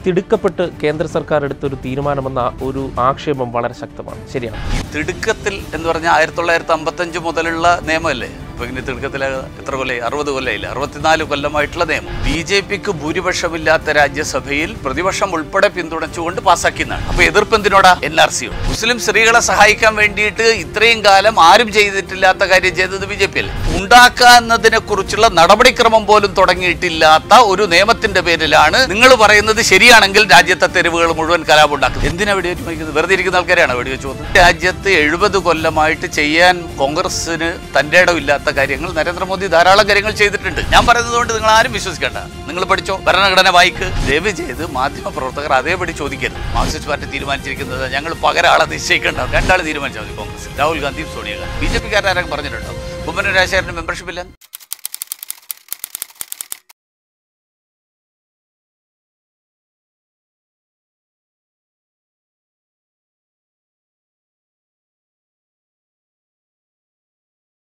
തിടുക്കപ്പെട്ട് കേന്ദ്ര സർക്കാർ എടുത്തൊരു തീരുമാനമെന്ന ഒരു ആക്ഷേപം വളരെ ശക്തമാണ് ശരിയാണ് ഈ തിടുക്കത്തിൽ എന്ന് പറഞ്ഞാൽ ആയിരത്തി തൊള്ളായിരത്തി അമ്പത്തഞ്ച് മുതലുള്ള നിയമമല്ലേ ഇപ്പൊ ഇനി തിടുക്കത്തിൽ എത്ര കൊല്ലം അറുപത് കൊല്ലമില്ല അറുപത്തിനാല് കൊല്ലമായിട്ടുള്ള നിയമം ബി ജെ പിക്ക് ഭൂരിപക്ഷമില്ലാത്ത രാജ്യസഭയിൽ പ്രതിപക്ഷം ഉൾപ്പെടെ പിന്തുണച്ചുകൊണ്ട് പാസ്സാക്കിയതാണ് അപ്പൊ എതിർപ്പ് എന്തിനോടാ എൻ ആർ സി മുസ്ലിം സ്ത്രീകളെ സഹായിക്കാൻ വേണ്ടിയിട്ട് ഇത്രയും കാലം ആരും ചെയ്തിട്ടില്ലാത്ത കാര്യം ചെയ്തത് ബി ജെ പി അല്ലേ ഉണ്ടാക്കാന്നതിനെ കുറിച്ചുള്ള നടപടിക്രമം പോലും തുടങ്ങിയിട്ടില്ലാത്ത ഒരു നിയമത്തിന്റെ പേരിലാണ് നിങ്ങൾ പറയുന്നത് ശരിയാണെങ്കിൽ രാജ്യത്തെ തെരുവുകൾ മുഴുവൻ കലാപുണ്ടാക്കും എന്തിനാ വെടിവെച്ച് വയ്ക്കുന്നത് വെറുതെ ഇരിക്കുന്ന ആൾക്കാരാണ് വെടിവെച്ച് പോകുന്നത് രാജ്യത്ത് എഴുപത് കൊല്ലമായിട്ട് ചെയ്യാൻ കോൺഗ്രസിന് തന്റെ ഇടമില്ലാത്ത കാര്യങ്ങൾ നരേന്ദ്രമോദി ധാരാളം കാര്യങ്ങൾ ചെയ്തിട്ടുണ്ട് ഞാൻ പറയുന്നത് കൊണ്ട് നിങ്ങൾ ആരും വിശ്വസിക്കണ്ട നിങ്ങൾ പഠിച്ചോ ഭരണഘടന വായിക്ക് ദയവ് ചെയ്ത് മാധ്യമ പ്രവർത്തകർ അതേപടി ചോദിക്കരുത് മാർക്സിസ്റ്റ് പാർട്ടി തീരുമാനിച്ചിരിക്കുന്നത് ഞങ്ങൾ പകരം ആളെ നിശ്ചയിക്കേണ്ട രണ്ടാൾ തീരുമാനിച്ചാൽ മതി കോൺഗ്രസ് രാഹുൽ ഗാന്ധിയും സോണിയാഗാന്ധി ബി ജെ പിക്കാരും പറഞ്ഞിട്ടുണ്ടോ കുമ്മനം രാജശേഖരന് മെമ്പർഷിപ്പ് ഇല്ല